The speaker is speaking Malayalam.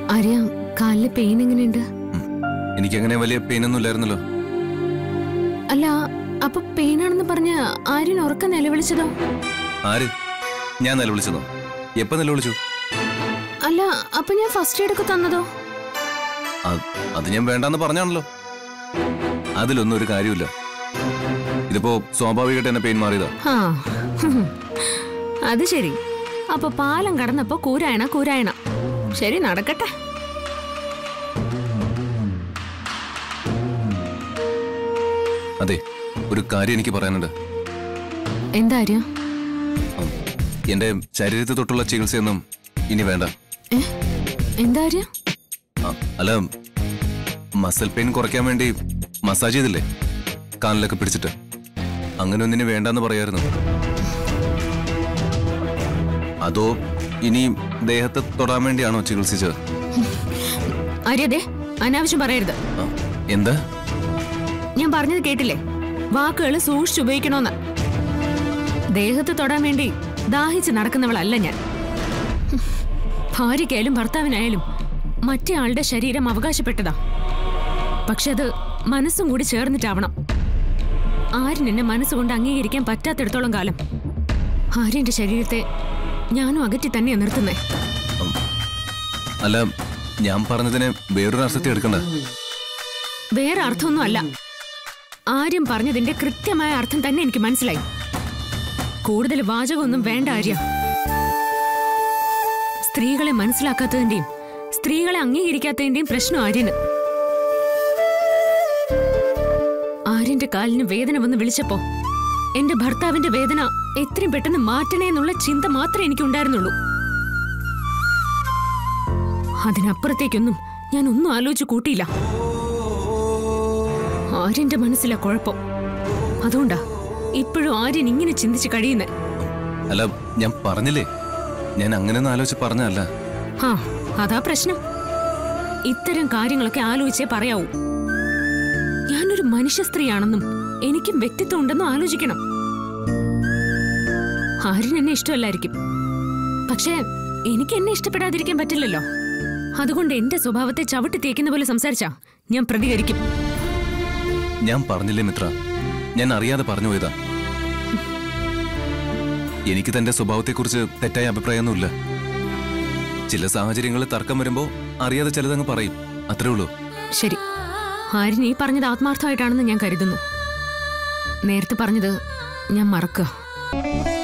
ആര്യ കാലിലെ പെയിൻ എങ്ങനെയുണ്ട് എനിക്കങ്ങനെ വലിയ പെയിനൊന്നും ഇല്ലായിരുന്നല്ലോ അല്ല അപ്പൊ പെയിൻ ആണെന്ന് പറഞ്ഞ ആര്യൻ ഉറക്കം നിലവിളിച്ചതോ ആര് ഞാൻ നിലവിളിച്ചതോ എപ്പോ നിലവിളിച്ചു അല്ല അപ്പൊ ഞാൻ ഫസ്റ്റ് എയ്ഡ് ഒക്കെ തന്നതോ അത് അത് ഞാൻ വേണ്ടാന്ന് പറഞ്ഞാണല്ലോ അതിലൊന്നും ഒരു കാര്യമില്ല ഇതിപ്പോ സ്വാഭാവികമായിട്ട് എന്നെ പെയിൻ മാറിയതാ ആ ഹും. അത് ശരി അപ്പൊ പാലം കടന്നപ്പോ കൂരായണ കൂരായണ ശരി നടക്കട്ടെ അതെ ഒരു കാര്യം എനിക്ക് പറയാനുണ്ട് എന്താ ആര്യ ഉം, എന്റെ ശരീരത്തെ തൊട്ടുള്ള ചികിത്സയൊന്നും ഇനി വേണ്ട ഏ എന്താ ആര്യ ആ, അല്ല മസിൽ പെയിൻ കുറയ്ക്കാൻ വേണ്ടി മസാജ് ചെയ്തില്ലേ കാലിലൊക്കെ പിടിച്ചിട്ട് അങ്ങനെ ഒന്നിന് വേണ്ടെന്ന് പറയായിരുന്നു അതോ ഇനി ദേഹത്തെ തൊടാൻ വേണ്ടിയാണോ ചികിത്സിച്ചത് ആര്യ ദേ അനാവശ്യം പറയരുത് ആ, എന്താ ഞാൻ പറഞ്ഞത് കേട്ടില്ലേ വാക്കുകൾ സൂക്ഷിച്ച് ഉപയോഗിക്കണോന്ന് ദേഹത്ത് തൊടാൻ വേണ്ടി ദാഹിച്ച് നടക്കുന്നവളല്ല ഞാൻ ഹും. ഭാര്യയ്ക്കായാലും ഭർത്താവിനായാലും മറ്റേ ആളുടെ ശരീരം അവകാശപ്പെട്ടതാ പക്ഷെ അത് മനസ്സും കൂടി ചേർന്നിട്ടാവണം ആര്യൻ എന്നെ മനസ്സുകൊണ്ട് അംഗീകരിക്കാൻ പറ്റാത്തിടത്തോളം കാലം ആര്യന്റെ ശരീരത്തെ ഞാനും അകറ്റി തന്നെയാ നിർത്തുന്നേ ഉം. അല്ല ഞാൻ പറഞ്ഞതിന് വേറൊരു അർത്ഥത്തിൽ എടുക്കണ്ട വേറെ അർത്ഥമൊന്നും അല്ല ആര്യം പറഞ്ഞതിന്റെ കൃത്യമായ അർത്ഥം തന്നെ എനിക്ക് മനസ്സിലായി കൂടുതൽ വാചകമൊന്നും വേണ്ട ആര്യ സ്ത്രീകളെ മനസ്സിലാക്കാത്തതിന്റെയും സ്ത്രീകളെ അംഗീകരിക്കാത്തതിന്റെയും പ്രശ്നം ആര്യന് ആര്യന്റെ കാലിന് വേദന വന്ന് വിളിച്ചപ്പോ എന്റെ ഭർത്താവിന്റെ വേദന എത്രയും പെട്ടെന്ന് മാറ്റണേ എന്നുള്ള ചിന്ത മാത്രമേ എനിക്കുണ്ടായിരുന്നുള്ളൂ അതിനപ്പുറത്തേക്കൊന്നും ഞാൻ ഒന്നും ആലോചിച്ച് കൂട്ടിയില്ല ആര്യന്റെ മനസ്സിലാ കുഴപ്പം അതുകൊണ്ടാ ഇപ്പോഴും ആര്യൻ ഇങ്ങനെ ചിന്തിച്ച് കഴിയുന്നേ അല്ല ഞാൻ പറഞ്ഞില്ലേ ഞാൻ അങ്ങനെയൊന്നും ആലോചിച്ച് പറഞ്ഞല്ല ആ അതാ പ്രശ്നം ഇത്തരം കാര്യങ്ങളൊക്കെ ആലോചിച്ചേ പറയാവൂ ഞാനൊരു മനുഷ്യ സ്ത്രീയാണെന്നും എനിക്കും വ്യക്തിത്വം ഉണ്ടെന്നും ആലോചിക്കണം ആര്യൻ എന്നെ ഇഷ്ടമല്ലായിരിക്കും പക്ഷേ എനിക്ക് എന്നെ ഇഷ്ടപ്പെടാതിരിക്കാൻ പറ്റില്ലല്ലോ അതുകൊണ്ട് എന്റെ സ്വഭാവത്തെ ചവിട്ടി തേക്കുന്ന പോലെ സംസാരിച്ചാ ഞാൻ പ്രതികരിക്കും ഞാൻ പറഞ്ഞില്ലേ മിത്ര ഞാൻ അറിയാതെ പറഞ്ഞു പോയതാ എനിക്ക് തന്റെ സ്വഭാവത്തെക്കുറിച്ച് തെറ്റായ അഭിപ്രായമൊന്നുമില്ല ചില സാഹചര്യങ്ങളിൽ തർക്കം വരുമ്പോ അറിയാതെ ചിലതങ്ങ് പറയും അത്രേ ഉള്ളൂ ശരി ആര്യൻ ഈ പറഞ്ഞത് ആത്മാർത്ഥമായിട്ടാണെന്ന് ഞാൻ കരുതുന്നു നേരത്തെ പറഞ്ഞത് ഞാൻ മറക്കുക